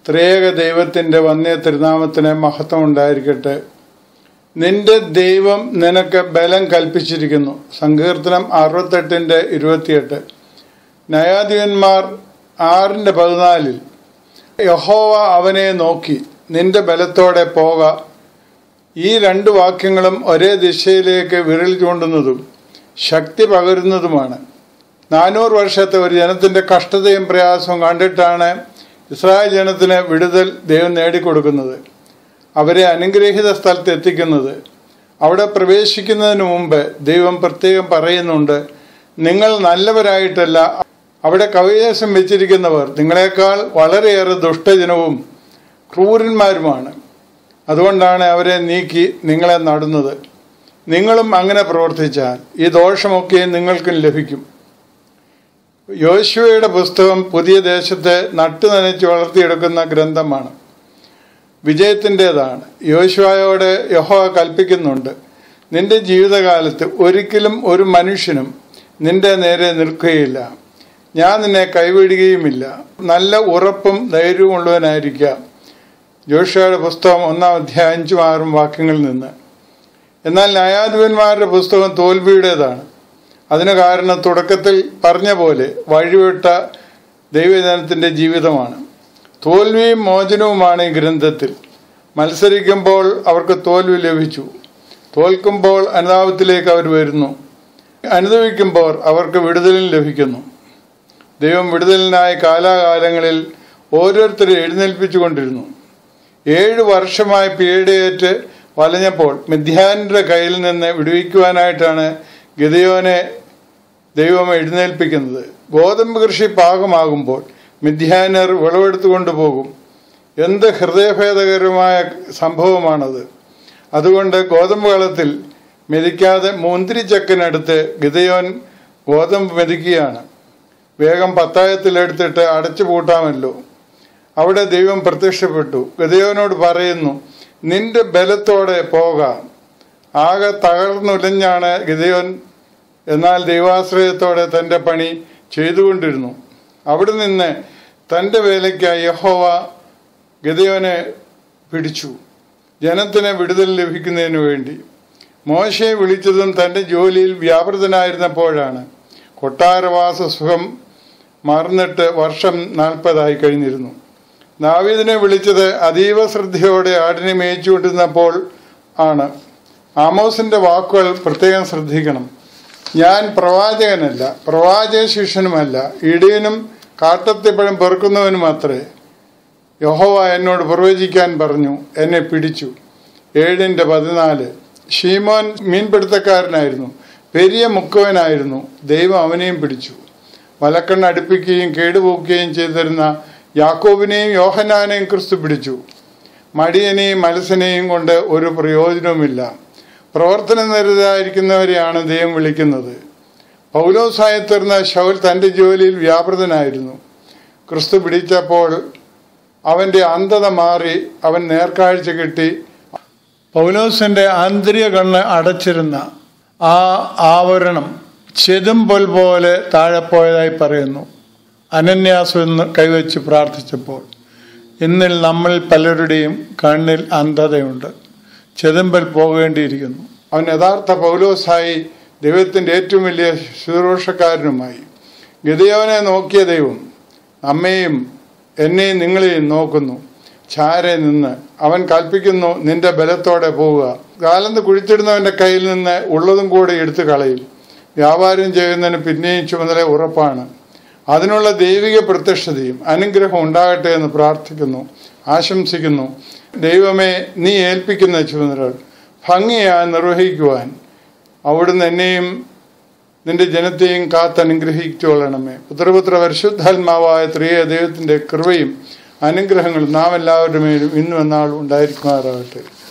ത്രേക ദൈവത്തിന്റെ വന്യ തിരുനാമത്തിന് മഹത്വം ഉണ്ടായിരിക്കട്ടെ നിന്റെ ദൈവം നിനക്ക് ബലം കൽപ്പിച്ചിരിക്കുന്നു സങ്കീർത്തനം അറുപത്തെട്ടിന്റെ ഇരുപത്തിയെട്ട് ന്യായാധിപന്മാർ ആറിന്റെ പതിനാലിൽ യഹോവ അവനെ നോക്കി നിന്റെ ബലത്തോടെ പോക ഈ രണ്ട് വാക്യങ്ങളും ഒരേ ദിശയിലേക്ക് വിരൽ ചൂണ്ടുന്നതും ശക്തി പകരുന്നതുമാണ് നാനൂറ് വർഷത്തെ ഒരു ജനത്തിന്റെ കഷ്ടതയും പ്രയാസവും കണ്ടിട്ടാണ് ഇസ്രായേൽ ജനത്തിന് വിടുതൽ ദൈവം നേടിക്കൊടുക്കുന്നത് അവരെ അനുഗ്രഹീത സ്ഥലത്ത് എത്തിക്കുന്നത് അവിടെ പ്രവേശിക്കുന്നതിന് മുമ്പ് ദൈവം പ്രത്യേകം പറയുന്നുണ്ട് നിങ്ങൾ നല്ലവരായിട്ടല്ല അവിടെ കവിദേശം വെച്ചിരിക്കുന്നവർ നിങ്ങളെക്കാൾ വളരെയേറെ ദുഷ്ടജനവും ക്രൂരന്മാരുമാണ് അതുകൊണ്ടാണ് അവരെ നീക്കി നിങ്ങളെ നടുന്നത് നിങ്ങളും അങ്ങനെ പ്രവർത്തിച്ചാൽ ഈ ദോഷമൊക്കെ നിങ്ങൾക്കും ലഭിക്കും യോശുവയുടെ പുസ്തകം പുതിയ ദേശത്തെ നട്ടു നനച്ച് വളർത്തിയെടുക്കുന്ന ഗ്രന്ഥമാണ് വിജയത്തിൻ്റെതാണ് യോശുവയോട് യഹോവ കൽപ്പിക്കുന്നുണ്ട് നിന്റെ ജീവിതകാലത്ത് ഒരിക്കലും ഒരു മനുഷ്യനും നിന്റെ നേരെ നിൽക്കുകയില്ല ഞാൻ നിന്നെ കൈവിടുകയുമില്ല നല്ല ഉറപ്പും ധൈര്യവും ഉള്ളവനായിരിക്കാം ജോഷയുടെ പുസ്തകം ഒന്നാം അധ്യായം അഞ്ചും ആറും വാക്യങ്ങളിൽ നിന്ന് എന്നാൽ ന്യായാധിപന്മാരുടെ പുസ്തകം തോൽവിയുടേതാണ് അതിന് കാരണം തുടക്കത്തിൽ പറഞ്ഞ പോലെ വഴിവിട്ട ദൈവജനത്തിൻ്റെ ജീവിതമാണ് തോൽവിയും മോചനവുമാണ് ഈ ഗ്രന്ഥത്തിൽ മത്സരിക്കുമ്പോൾ അവർക്ക് തോൽവി ലഭിച്ചു തോൽക്കുമ്പോൾ അനുതാപത്തിലേക്ക് അവർ വരുന്നു അനുഭവിക്കുമ്പോൾ അവർക്ക് വിടുതലും ലഭിക്കുന്നു ദൈവം വിടുതലിനായി കാലാകാലങ്ങളിൽ ഓരോരുത്തരെ എഴുന്നേൽപ്പിച്ചുകൊണ്ടിരുന്നു ഏഴ് വർഷമായി പീഡയേറ്റ് വലഞ്ഞപ്പോൾ മിഥ്യാന്റെ കയ്യിൽ നിന്ന് വിടുവിക്കുവാനായിട്ടാണ് ഗിതയോനെ ദൈവം എഴുന്നേൽപ്പിക്കുന്നത് ഗോതമ്പ് കൃഷി പാകമാകുമ്പോൾ മിഥ്യാനർ വിളവെടുത്തു കൊണ്ടുപോകും എന്ത് ഹൃദയഭേദകരമായ സംഭവമാണത് അതുകൊണ്ട് ഗോതമ്പ് കളത്തിൽ മെതിക്കാതെ മുന്തിരിച്ചക്കനടുത്ത് ഗിതയോൻ ഗോതമ്പ് മെതിക്കുകയാണ് വേഗം പത്തായത്തിലെടുത്തിട്ട് അടച്ചു പൂട്ടാമല്ലോ അവിടെ ദൈവം പ്രത്യക്ഷപ്പെട്ടു ഗതയോനോട് പറയുന്നു നിന്റെ ബലത്തോടെ പോകാം ആകെ തകർന്നുലഞ്ഞാണ് ഗിതയോൻ എന്നാൽ ദൈവാശ്രയത്തോടെ തൻ്റെ പണി ചെയ്തുകൊണ്ടിരുന്നു അവിടെ നിന്ന് തൻ്റെ വേലയ്ക്കായി യഹോവ ഗതയോനെ പിടിച്ചു ജനത്തിന് വിടുതൽ ലഭിക്കുന്നതിന് വേണ്ടി മോശയെ വിളിച്ചതും തൻ്റെ ജോലിയിൽ വ്യാപൃതനായിരുന്നപ്പോഴാണ് കൊട്ടാരവാസ സുഖം മറന്നിട്ട് വർഷം നാൽപ്പതായി കഴിഞ്ഞിരുന്നു ദാവീദിനെ വിളിച്ചത് അതീവ ശ്രദ്ധയോടെ ആടിനെ മേയിച്ചുകൊണ്ടിരുന്നപ്പോൾ ആണ് ആമോസിന്റെ വാക്കുകൾ പ്രത്യേകം ശ്രദ്ധിക്കണം ഞാൻ പ്രവാചകനല്ല പ്രവാചക ശിഷ്യനുമല്ല ഇടിയനും കാട്ടത്തിപ്പഴം പെറുക്കുന്നവനും അത്രേ യഹോവ എന്നോട് പ്രവചിക്കാൻ പറഞ്ഞു എന്നെ പിടിച്ചു ഏഴിൻ്റെ പതിനാല് ഷീമോൻ മീൻപിടുത്തക്കാരനായിരുന്നു പെരിയ മുക്കുവനായിരുന്നു ദൈവം അവനെയും പിടിച്ചു വലക്കണ്ണ് അടുപ്പിക്കുകയും കേടുപോക്കുകയും ചെയ്തിരുന്ന യാക്കോബിനെയും യോഹനാനെയും ക്രിസ്തു പിടിച്ചു മടിയനെയും മത്സനെയും കൊണ്ട് ഒരു പ്രയോജനവുമില്ല പ്രവർത്തന നിരതായിരിക്കുന്നവരെയാണ് ദൈവം വിളിക്കുന്നത് പൗലോസായി തീർന്ന ശൗൽ തൻ്റെ ജോലിയിൽ വ്യാപൃതനായിരുന്നു ക്രിസ്തു പിടിച്ചപ്പോൾ അവൻ്റെ അന്ധത മാറി അവൻ നേർക്കാഴ്ച കിട്ടി പൗലോസിന്റെ ആന്തരിക കണ്ണ് അടച്ചിരുന്ന ആ ആവരണം ചെതുമ്പൽ പോലെ താഴെപ്പോയതായി പറയുന്നു അനന്യാസം എന്ന് കൈവച്ച് പ്രാർത്ഥിച്ചപ്പോൾ ഇന്നിൽ നമ്മൾ പലരുടെയും കണ്ണിൽ അന്ധതയുണ്ട് ചെതുമ്പൽ പോകേണ്ടിയിരിക്കുന്നു അവൻ യഥാർത്ഥ പൗലോസായി ദൈവത്തിൻ്റെ ഏറ്റവും വലിയ ശുശ്രൂഷക്കാരനുമായി ഗതിയോനെ നോക്കിയ ദൈവം നമ്മെയും എന്നെയും നിങ്ങളെയും നോക്കുന്നു ചാരെ നിന്ന് അവൻ കൽപ്പിക്കുന്നു നിന്റെ ബലത്തോടെ പോവുക കാലത്ത് കുഴിച്ചിടുന്നവന്റെ കയ്യിൽ നിന്ന് ഉള്ളതും കൂടെ എടുത്തു കളയും വ്യാപാരം ചെയ്യുന്നതിന് പിന്നെയും ചുമതല ഉറപ്പാണ് അതിനുള്ള ദൈവിക പ്രത്യക്ഷതയും അനുഗ്രഹം ഉണ്ടാകട്ടെ എന്ന് പ്രാർത്ഥിക്കുന്നു ആശംസിക്കുന്നു ദൈവമേ നീ ഏൽപ്പിക്കുന്ന ചുമതലകൾ ഭംഗിയായി നിർവഹിക്കുവാൻ അവിടുന്ന് എന്നെയും നിന്റെ ജനത്തെയും കാത്ത് അനുഗ്രഹിച്ചുകൊള്ളണമേ പുത്രപുത്ര പരിശുദ്ധാത്മാവായ ത്രിയ ദൈവത്തിന്റെ കൃപയും അനുഗ്രഹങ്ങളും നാം എല്ലാവരുടെ മേലും ഇന്നും എന്നാളും ഉണ്ടായിരിക്കുമാറാകട്ടെ